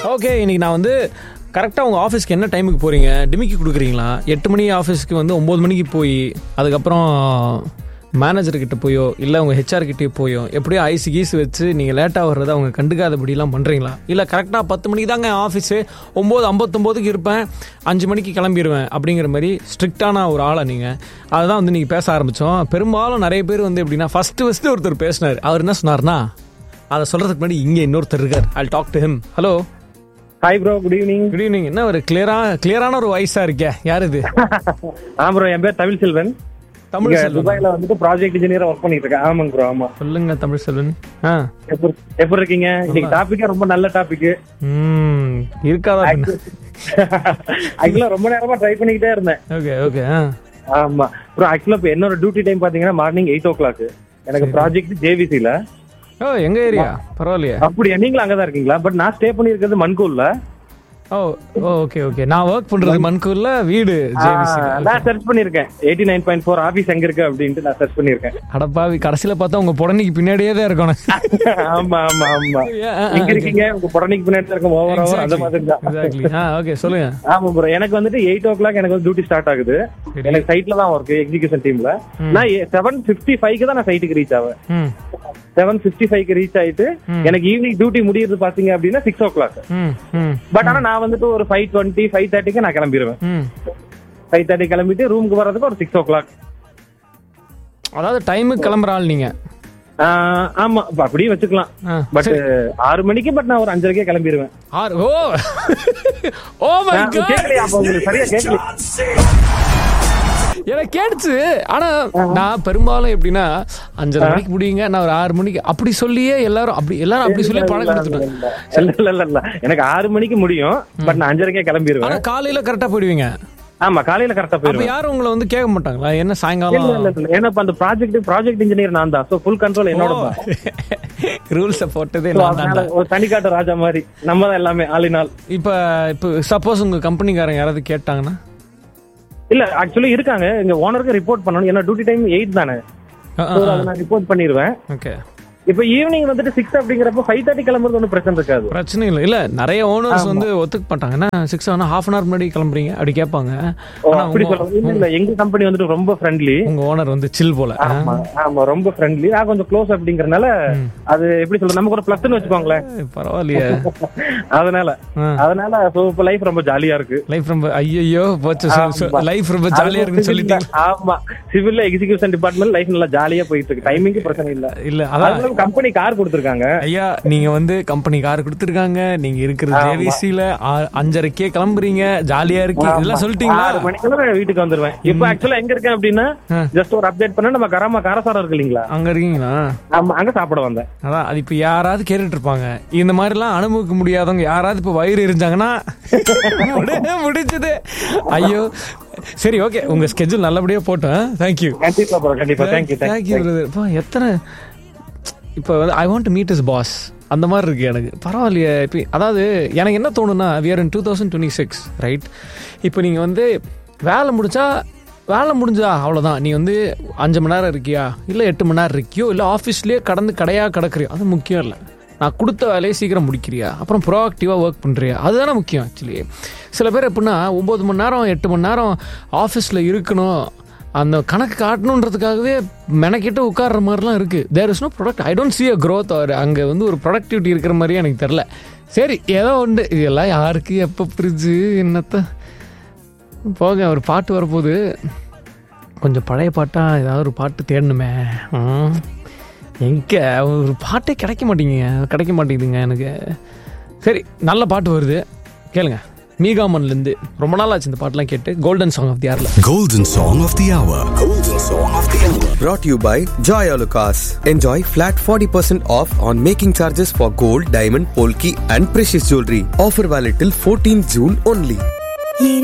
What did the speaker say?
Okay இன்னைக்கு நான் வந்து கரெக்டாக உங்கள் ஆஃபீஸ்க்கு என்ன டைமுக்கு போகிறீங்க டிமிக்கி கொடுக்குறீங்களா எட்டு மணி ஆஃபீஸ்க்கு வந்து ஒம்பது மணிக்கு போய் அதுக்கப்புறம் மேனேஜர்கிட்ட போயோ இல்லை உங்கள் ஹெச்ஆர் கிட்டே போயோ எப்படியோ ஐசி கீஸ் வச்சு நீங்கள் லேட்டாக வர்றதை அவங்க கண்டுக்காதபடிலாம் பண்ணுறீங்களா இல்லை கரெக்டாக பத்து மணிக்கு தாங்க ஆஃபீஸு ஒம்பது ஐம்பத்தொம்போதுக்கு இருப்பேன் அஞ்சு மணிக்கு கிளம்பிடுவேன் அப்படிங்கிற மாதிரி ஸ்ட்ரிக்டான ஒரு ஆளை நீங்கள் அதுதான் வந்து நீங்கள் பேச ஆரம்பித்தோம் பெரும்பாலும் நிறைய பேர் வந்து எப்படின்னா ஃபஸ்ட்டு ஃபஸ்ட்டு ஒருத்தர் பேசினார் அவர் என்ன சொன்னார்னா அதை சொல்கிறதுக்கு முன்னாடி இங்கே இன்னொருத்தர் இருக்கார் I talk to him hello hi bro good evening good evening என்ன ஒரு கிளியரா கிளியரான ஒரு வாய்ஸா இருக்கே யார் இது ஆ ப்ரோ என் பேர் தமிழ் செல்வன் தமிழ் இங்க செல்வன் துபாயில வந்துட்டு ப்ராஜெக்ட் இன்ஜினியரா ஒர்க் பண்ணிட்டு இருக்கேன் ஆமாங்க ப்ரோ ஆமா சொல்லுங்க தமிழ் செல்வன் ஆ எப்படி எப்படி இருக்கீங்க இன்னைக்கு டாபிக்கே ரொம்ப நல்ல டாபிக் ம் இருக்காதா ஆக்சுவலா ரொம்ப நேரமா ட்ரை பண்ணிக்கிட்டே இருந்தேன் ஓகே ஓகே ஆ ஆமா ப்ரோ ஆக்சுவலா இப்போ என்னோட டியூட்டி டைம் பாத்தீங்கன்னா மார்னிங் எயிட் ஓ கிளாக் எனக்கு ப்ராஜெக்ட் ஜேவிசில ஓ எங்க ஏரியா பரவாயில்லையே அப்படியா நீங்களும் அங்கதான் இருக்கீங்களா பட் நான் ஸ்டே பண்ணிருக்கிறது மன்கூர்ல ஓ ஓகே ஓகே நான் ஒர்க் பண்றது மன்கூர்ல வீடு ஜேவிசி நான் சர்ச் பண்ணிருக்கேன் eighty nine point four office எங்க இருக்கு அப்படின்ட்டு நான் சர்ச் பண்ணிருக்கேன் அடப்பாவி கடைசியில பார்த்தா உங்க புடனைக்கு பின்னாடியே தான் இருக்கணும் ஆமா ஆமா ஆமா எங்க இருக்கீங்க உங்க புடனைக்கு பின்னாடி இருக்க ஓவர் ஓவர் அந்த மாதிரி தான் எக்ஸாக்ட்லி ஆ ஓகே சொல்லுங்க ஆமா ப்ரோ எனக்கு வந்துட்டு எயிட் ஓ கிளாக் எனக்கு வந்து டியூட்டி ஸ்டார்ட் ஆகுது சரி. எனக்கு சைட்ல தான் ஒர்க் எக்ஸிகியூஷன் டீம்ல நான் செவன் பிப்டி ஃபைவ்க்கு தான் நான் சைட்டுக்கு ரீச் ஆவேன் ம் செவன் பிப்டி ஃபைவ்க்கு ரீச் ஆயிட்டு எனக்கு ஈவினிங் டியூட்டி முடியுது பாத்தீங்க அப்படின்னா சிக்ஸ் ஓ கிளாக் ம் ம் பட் ஆனா நான் வந்துட்டு ஒரு ஃபைவ் டுவெண்ட்டி ஃபைவ் தேர்ட்டிக்கு நான் கிளம்பிடுவேன் ம் ஃபைவ் தேர்ட்டி கிளம்பிட்டு ரூமுக்கு வர்றதுக்கு ஒரு சிக்ஸ் ஓ கிளாக் அதாவது டைமுக்கு கிளம்புற ஆள் நீங்க ஆமா இப்ப அப்படியே வச்சுக்கலாம் ஆ, பட் ஆறு மணிக்கு பட் நான் ஒரு அஞ்சரைக்கே கிளம்பிடுவேன் ஆறு ஓ ஓ மை நான் காட் கேட்கலையா அப்ப உங்களுக்கு சரியா கேட்கல எனக்கு கேட்டுச்சு ஆனா நான் பெரும்பாலும் எப்படின்னா அஞ்சரை மணிக்கு முடியுங்க நான் ஒரு ஆறு மணிக்கு அப்படி சொல்லியே எல்லாரும் அப்படி எல்லாரும் அப்படி சொல்லி பழக்கம் கொடுத்துட்டேன் இல்ல இல்ல இல்ல இல்ல எனக்கு ஆறு மணிக்கு முடியும் பட் நான் அஞ்சரைக்கே கிளம்பிடுவேன் ஆனா காலையில கரெக்டா போயிடுவீங்க ஆமா காலையில கரெக்டா அப்ப போயிருவேன் யாரும் உங்களை வந்து கேட்க மாட்டாங்களா என்ன இல்ல சாயங்காலம் இல்ல இல்ல ஏன்னா இப்ப அந்த ப்ராஜெக்ட் ப்ராஜெக்ட் இன்ஜினியர் நான் தான் சோ ஃபுல் கண்ட்ரோல் என்னோட தான் ரூல்ஸ போட்டதே So, நான் அதனால தான்டா ஒரு தனிக்காட்டு ராஜா மாதிரி நம்ம தான் எல்லாமே ஆளினால் இப்ப இப்ப சப்போஸ் உங்க கம்பெனிக்காரங்க யாராவது கேட்டாங்கன்னா இல்ல ஆக்சுவலி இருக்காங்க எங்க ஓனருக்கு ரிப்போர்ட் பண்ணணும் ஏன்னா டியூட்டி டைம் எயிட் தானே So, அதை நான் ரிப்போர்ட் பண்ணிடுவேன் ஓகே இப்ப ஈவினிங் வந்துட்டு சிக்ஸ் அப்படிங்கிறப்ப ஃபைவ் தேர்ட்டி கிளம்புறது ஒன்றும் பிரச்சனை இருக்காது பிரச்சனை இல்லை இல்ல நிறைய ஓனர்ஸ் வந்து ஒத்துக்க மாட்டாங்க என்ன சிக்ஸ் ஆனா ஹாஃப் அன் ஹவர் முன்னாடி கிளம்புறீங்க அப்படி கேட்பாங்க ஓ, ஆனா அப்படி உங்க- சொல்றது இல்ல, இல்ல எங்க கம்பெனி வந்துட்டு ரொம்ப ஃப்ரெண்ட்லி உங்க ஓனர் வந்து சில் போல ஆமா ஆமா ரொம்ப ஃப்ரெண்ட்லி நான் கொஞ்சம் க்ளோஸ் அப்படிங்கறனால அது எப்படி சொல்றது நமக்கு ஒரு பிளஸ்ன்னு வச்சுக்கோங்களேன் ஏய், பரவாயில்லையே அதனால ஆ. அதனால சோ இப்ப லைஃப் ரொம்ப ஜாலியா இருக்கு லைஃப் ரொம்ப ஐயோ போச்சு லைஃப் ரொம்ப ஜாலியா இருக்குன்னு சொல்லிட்டீங்க ஆமா சிவில்ல எக்ஸிகியூஷன் டிபார்ட்மெண்ட் லைஃப் நல்லா ஜாலியா போயிட்டு இருக்கு டைமிங்க்கு பிரச்சனை இல்ல இல்ல அதான் அதுல கம்பெனி கார் கொடுத்துருக்காங்க ஐயா நீங்க வந்து கம்பெனி கார் கொடுத்துருக்காங்க நீங்க இருக்கிற ஜேவிசில அஞ்சரைக்கே கிளம்புறீங்க ஜாலியா இருக்கு இதெல்லாம் சொல்லிட்டீங்களா ஆறு மணிக்கெல்லாம் நான் வீட்டுக்கு வந்துருவேன் இப்ப ஆக்சுவலா எங்க இருக்கேன் அப்படின்னா ஆ. ஜஸ்ட் ஒரு அப்டேட் பண்ண நம்ம கராமா காரசாரம் இருக்கு இல்லீங்களா அங்க இருக்கீங்களா ஆமா அங்க சாப்பிட வந்தேன் அதான் அது இப்ப யாராவது கேட்டுட்டு இருப்பாங்க இந்த மாதிரி எல்லாம் அனுபவிக்க முடியாதவங்க யாராவது இப்ப வயிறு எரிஞ்சாங்கன்னா முடி- முடிஞ்சது ஐயோ சரி ஓகே உங்க ஸ்கெட்யூல் நல்லபடியா போட்டேன் தேங்க்யூ கண்டிப்பா bro, கண்டிப்பா தேங்க்யூ தேங்க்யூ பிரதர் இப்போ எத்தனை இப்போ வந்து I want to meet is boss அந்த மாதிரி இருக்கு எனக்கு பரவாயில்லையே இப்போ அதாவது எனக்கு என்ன தோணுன்னா we're in two thousand twenty six right இப்போ நீங்கள் வந்து வேலை முடிச்சா வேலை முடிஞ்சா அவ்வளோதான் நீ வந்து அஞ்சு மணி நேரம் இருக்கியா இல்லை எட்டு மணி நேரம் இருக்கியோ இல்லை ஆஃபீஸ்லேயே கடந்து கடையாக கிடக்குறியோ அது முக்கியம் இல்லை நான் கொடுத்த வேலையை சீக்கிரம் முடிக்கிறியா அப்புறம் ப்ரோஆக்டிவாக ஒர்க் பண்ணுறியா அதுதானே முக்கியம் ஆக்சுவலி சில பேர் எப்படின்னா ஒம்பது மணி நேரம் எட்டு மணி நேரம் ஆஃபீஸில் இருக்கணும் அந்த கணக்கு காட்டணுன்றதுக்காகவே மெனக்கிட்டு உட்கார்ற மாதிரிலாம் இருக்குது there is no product I don't see a growth or அங்கே வந்து ஒரு ப்ரொடக்டிவிட்டி இருக்கிற மாதிரியே எனக்கு தெரில சரி ஏதோ உண்டு இதெல்லாம் யாருக்கு எப்போ புரிஞ்சு என்னத்த போங்க ஒரு பாட்டு வரப்போகுது கொஞ்சம் பழைய பாட்டா ஏதாவது ஒரு பாட்டு தேடணுமே ம். எங்க ஒரு பாட்டே கிடைக்க மாட்டேங்குங்க கிடைக்க மாட்டேங்குதுங்க எனக்கு சரி நல்ல பாட்டு வருது கேளுங்க மீகாமன்லேருந்து ரொம்ப நாள் ஆச்சு இந்த பாட்டெலாம் கேட்டு கோல்டன் சாங் ஆஃப் தி ஆரில் Golden Song of the Hour. Golden Song of the Hour. Brought to you by Joy Alucas. Enjoy flat 40% off on making charges for gold, diamond, polki and precious jewelry. Offer valid till 14 June only.